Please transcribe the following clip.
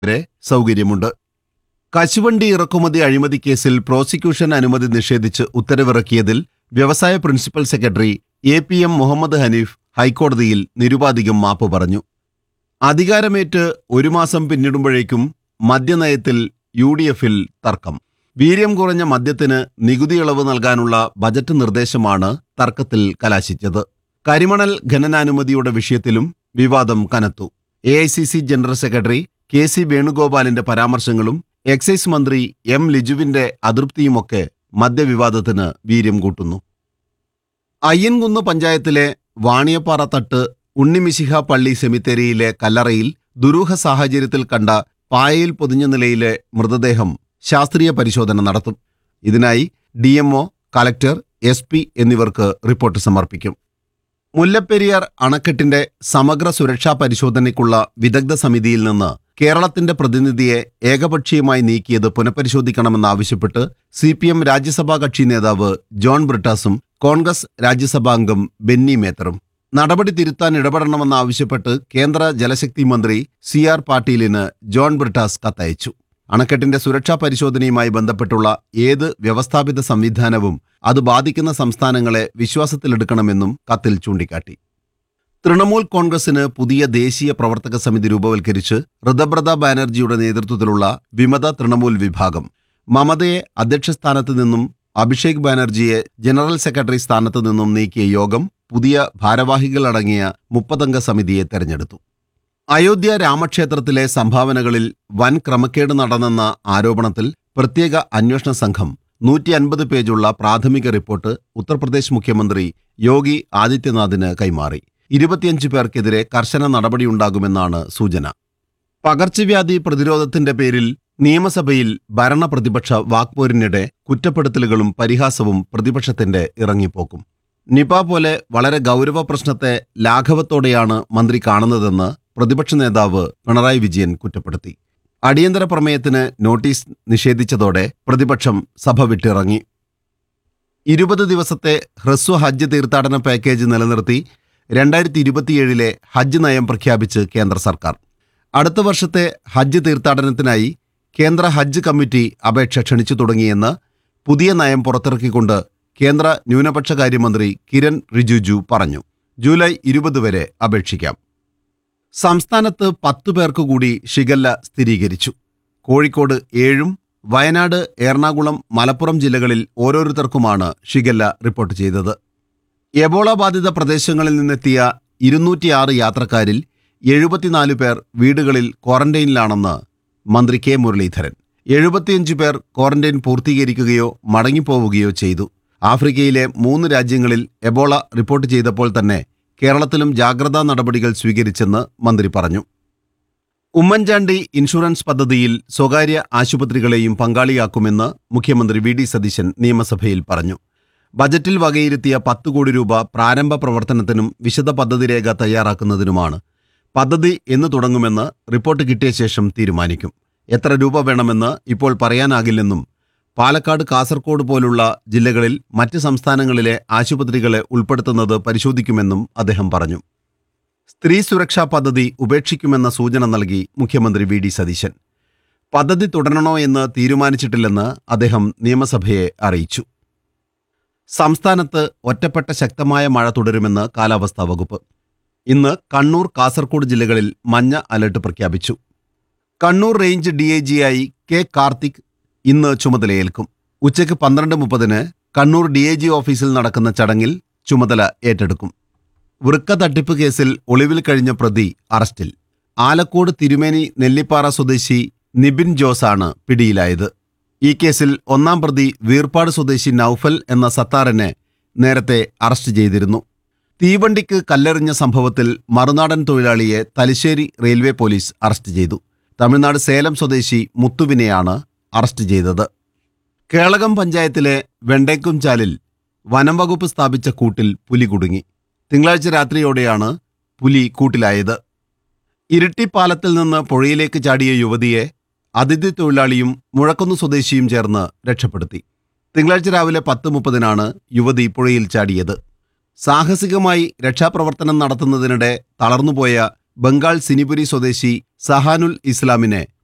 വരെ സൗകര്യമുണ്ട് കശുവണ്ടി ഇറക്കുമതി അഴിമതി കേസിൽ പ്രോസിക്യൂഷൻ അനുമതി നിഷേധിച്ച് ഉത്തരവിറക്കിയതിൽ വ്യവസായ principal secretary A P M Muhammad Haneef ഹൈക്കോടതിയിൽ നിരുപാധികം മാപ്പ് പറഞ്ഞു അധികാരമേറ്റ് ഒരു മാസം പിന്നിടുമ്പോഴേക്കും മദ്യനയത്തിൽ യു ഡി എഫിൽ തർക്കം വീര്യം കുറഞ്ഞ മദ്യത്തിന് നികുതി ഇളവ് നൽകാനുള്ള ബജറ്റ് നിർദ്ദേശമാണ് തർക്കത്തിൽ കലാശിച്ചത് കരിമണൽ ഖനനാനുമതിയുടെ വിഷയത്തിലും വിവാദം കനത്തു A I C C general secretary K C വേണുഗോപാലിന്റെ പരാമർശങ്ങളും എക്സൈസ് മന്ത്രി എം ലിജുവിന്റെ അതൃപ്തിയുമൊക്കെ മദ്യവിവാദത്തിന് വീര്യം കൂട്ടുന്നു അയ്യൻകുന്ന് പഞ്ചായത്തിലെ വാണിയപ്പാറ തട്ട് ഉണ്ണിമിശിഹ പള്ളി സെമിത്തേരിയിലെ കല്ലറയിൽ ദുരൂഹ സാഹചര്യത്തിൽ കണ്ട പായയിൽ പൊതിഞ്ഞ നിലയിലെ മൃതദേഹം ശാസ്ത്രീയ പരിശോധന നടത്തും ഇതിനായി ഡി കലക്ടർ എസ് പി എന്നിവർക്ക് റിപ്പോർട്ട് സമർപ്പിക്കും മുല്ലപ്പെരിയാർ അണക്കെട്ടിന്റെ സമഗ്ര സുരക്ഷാ പരിശോധനയ്ക്കുള്ള വിദഗ്ധ സമിതിയിൽ നിന്ന് കേരളത്തിന്റെ പ്രതിനിധിയെ ഏകപക്ഷീയമായി നീക്കിയത് പുനഃപരിശോധിക്കണമെന്നാവശ്യപ്പെട്ട് സി പി എം രാജ്യസഭാ കക്ഷി നേതാവ് ജോൺ ബ്രിട്ടാസും കോൺഗ്രസ് രാജ്യസഭാംഗം ബെന്നി മേത്തറും നടപടി തിരുത്താൻ ഇടപെടണമെന്നാവശ്യപ്പെട്ട് കേന്ദ്ര ജലശക്തി മന്ത്രി സി ആർ പാട്ടീലിന് ജോൺ ബ്രിട്ടാസ് കത്തയച്ചു അണക്കെട്ടിന്റെ സുരക്ഷാ പരിശോധനയുമായി ബന്ധപ്പെട്ടുള്ള ഏത് വ്യവസ്ഥാപിത സംവിധാനവും അത് ബാധിക്കുന്ന സംസ്ഥാനങ്ങളെ വിശ്വാസത്തിലെടുക്കണമെന്നും കത്തിൽ ചൂണ്ടിക്കാട്ടി തൃണമൂൽ കോൺഗ്രസിന് പുതിയ ദേശീയ പ്രവർത്തക സമിതി രൂപവൽക്കരിച്ച് ഋതബ്രത ബാനർജിയുടെ നേതൃത്വത്തിലുള്ള വിമത തൃണമൂൽ വിഭാഗം മമതയെ അധ്യക്ഷ സ്ഥാനത്ത് നിന്നും അഭിഷേക് ബാനർജിയെ ജനറൽ സെക്രട്ടറി സ്ഥാനത്ത് നിന്നും നീക്കിയ യോഗം പുതിയ ഭാരവാഹികളടങ്ങിയ മുപ്പതംഗ സമിതിയെ തെരഞ്ഞെടുത്തു അയോധ്യ രാമക്ഷേത്രത്തിലെ സംഭാവനകളിൽ വൻ ക്രമക്കേട് നടന്നെന്ന ആരോപണത്തിൽ പ്രത്യേക അന്വേഷണ സംഘം നൂറ്റി അൻപത് പേജുള്ള പ്രാഥമിക റിപ്പോർട്ട് ഉത്തർപ്രദേശ് മുഖ്യമന്ത്രി യോഗി ആദിത്യനാഥിന് കൈമാറി ഇരുപത്തിയഞ്ച് പേർക്കെതിരെ കർശന നടപടിയുണ്ടാകുമെന്നാണ് സൂചന പകർച്ചവ്യാധി പ്രതിരോധത്തിന്റെ പേരിൽ നിയമസഭയിൽ ഭരണ പ്രതിപക്ഷ വാക്പോരിനിടെ കുറ്റപ്പെടുത്തലുകളും പരിഹാസവും പ്രതിപക്ഷത്തിന്റെ ഇറങ്ങിപ്പോക്കും നിപ പോലെ വളരെ ഗൗരവ പ്രശ്നത്തെ ലാഘവത്തോടെയാണ് മന്ത്രി കാണുന്നതെന്ന് പ്രതിപക്ഷ നേതാവ് പിണറായി വിജയൻ കുറ്റപ്പെടുത്തി അടിയന്തര പ്രമേയത്തിന് നോട്ടീസ് നിഷേധിച്ചതോടെ പ്രതിപക്ഷം സഭ വിട്ടിറങ്ങി ഇരുപത് ദിവസത്തെ ഹ്രസ്വ ഹജ്ജ് തീർത്ഥാടന പാക്കേജ് നിലനിർത്തി രണ്ടായിരത്തി ഇരുപത്തിയേഴിലെ ഹജ്ജ് നയം പ്രഖ്യാപിച്ച് കേന്ദ്ര സർക്കാർ അടുത്ത വർഷത്തെ ഹജ്ജ് തീർത്ഥാടനത്തിനായി കേന്ദ്ര ഹജ്ജ് കമ്മിറ്റി അപേക്ഷ ക്ഷണിച്ചു തുടങ്ങിയെന്ന് പുതിയ നയം പുറത്തിറക്കിക്കൊണ്ട് കേന്ദ്ര ന്യൂനപക്ഷകാര്യമന്ത്രി കിരൺ റിജിജു പറഞ്ഞു ജൂലൈ ഇരുപത് വരെ അപേക്ഷിക്കാം സംസ്ഥാനത്ത് പത്തു പേർക്ക് കൂടി ഷിഗല്ല സ്ഥിരീകരിച്ചു കോഴിക്കോട് ഏഴും വയനാട് എറണാകുളം മലപ്പുറം ജില്ലകളിൽ ഓരോരുത്തർക്കുമാണ് ഷിഗല്ല റിപ്പോർട്ട് ചെയ്തത് എബോള ബാധിത പ്രദേശങ്ങളിൽ നിന്നെത്തിയ ഇരുന്നൂറ്റിയാറ് യാത്രക്കാരിൽ എഴുപത്തിനാല് പേർ വീടുകളിൽ ക്വാറന്റൈനിലാണെന്ന് മന്ത്രി കെ മുരളീധരൻ എഴുപത്തിയഞ്ച് പേർ ക്വാറന്റൈൻ പൂർത്തീകരിക്കുകയോ മടങ്ങിപ്പോവുകയോ ചെയ്തു ആഫ്രിക്കയിലെ മൂന്ന് രാജ്യങ്ങളിൽ എബോള റിപ്പോർട്ട് ചെയ്തപ്പോൾ തന്നെ കേരളത്തിലും ജാഗ്രതാ നടപടികൾ സ്വീകരിച്ചെന്ന് മന്ത്രി പറഞ്ഞു ഉമ്മൻചാണ്ടി ഇൻഷുറൻസ് പദ്ധതിയിൽ സ്വകാര്യ ആശുപത്രികളെയും പങ്കാളിയാക്കുമെന്ന് മുഖ്യമന്ത്രി വി ഡി സതീശൻ നിയമസഭയിൽ പറഞ്ഞു ബജറ്റിൽ വകയിരുത്തിയ പത്ത് കോടി രൂപ പ്രാരംഭ പ്രവർത്തനത്തിനും വിശദ പദ്ധതി രേഖ തയ്യാറാക്കുന്നതിനുമാണ് പദ്ധതി എന്ന് തുടങ്ങുമെന്ന് റിപ്പോർട്ട് കിട്ടിയ ശേഷം തീരുമാനിക്കും എത്ര രൂപ വേണമെന്ന് ഇപ്പോൾ പറയാനാകില്ലെന്നും പാലക്കാട് കാസർഗോഡ് പോലുള്ള ജില്ലകളിൽ മറ്റ് സംസ്ഥാനങ്ങളിലെ ആശുപത്രികളെ ഉൾപ്പെടുത്തുന്നത് പരിശോധിക്കുമെന്നും അദ്ദേഹം പറഞ്ഞു സ്ത്രീ സുരക്ഷാ പദ്ധതി ഉപേക്ഷിക്കുമെന്ന സൂചന നൽകി മുഖ്യമന്ത്രി വി ഡി സതീശൻ പദ്ധതി തുടരണോ എന്ന് തീരുമാനിച്ചിട്ടില്ലെന്ന് അദ്ദേഹം നിയമസഭയെ അറിയിച്ചു സംസ്ഥാനത്ത് ഒറ്റപ്പെട്ട ശക്തമായ മഴ തുടരുമെന്ന് കാലാവസ്ഥാ വകുപ്പ് ഇന്ന് കണ്ണൂർ കാസർഗോഡ് ജില്ലകളിൽ മഞ്ഞ അലർട്ട് പ്രഖ്യാപിച്ചു കണ്ണൂർ റേഞ്ച് ഡി ഐ ജിയായി കെ കാർത്തിക് ഇന്ന് ചുമതലയേൽക്കും ഉച്ചയ്ക്ക് പന്ത്രണ്ട് മുപ്പതിന് കണ്ണൂർ ഡി ഐ ജി ഓഫീസിൽ നടക്കുന്ന ചടങ്ങിൽ ചുമതല ഏറ്റെടുക്കും വൃക്ക തട്ടിപ്പ് കേസിൽ ഒളിവിൽ കഴിഞ്ഞ പ്രതി അറസ്റ്റിൽ ആലക്കോട് തിരുമേനി നെല്ലിപ്പാറ സ്വദേശി നിബിൻ ജോസാണ് പിടിയിലായത് ഈ കേസിൽ ഒന്നാം പ്രതി വീർപ്പാട് സ്വദേശി നൌഫൽ എന്ന സത്താറിനെ നേരത്തെ അറസ്റ്റ് ചെയ്തിരുന്നു തീവണ്ടിക്ക് കല്ലെറിഞ്ഞ സംഭവത്തിൽ മറുനാടൻ തൊഴിലാളിയെ തലശ്ശേരി റെയിൽവേ പോലീസ് അറസ്റ്റ് ചെയ്തു തമിഴ്നാട് സേലം സ്വദേശി മുത്തുവിനെയാണ് അറസ്റ്റ് ചെയ്തത് കേളകം പഞ്ചായത്തിലെ വെണ്ടേക്കുംചാലിൽ വനം വകുപ്പ് സ്ഥാപിച്ച കൂട്ടിൽ പുലി കുടുങ്ങി തിങ്കളാഴ്ച രാത്രിയോടെയാണ് പുലി കൂട്ടിലായത് ഇരിട്ടിപ്പാലത്തിൽ നിന്ന് പുഴയിലേക്ക് ചാടിയ യുവതിയെ അതിഥി തൊഴിലാളിയും മുഴക്കുന്ന് സ്വദേശിയും ചേർന്ന് രക്ഷപ്പെടുത്തി തിങ്കളാഴ്ച രാവിലെ പത്ത് മുപ്പതിനാണ് യുവതി പുഴയിൽ ചാടിയത് സാഹസികമായി രക്ഷാപ്രവർത്തനം നടത്തുന്നതിനിടെ തളർന്നുപോയ ബംഗാൾ സിനിപുരി സ്വദേശി സഹാനുൽ ഇസ്ലാമിനെ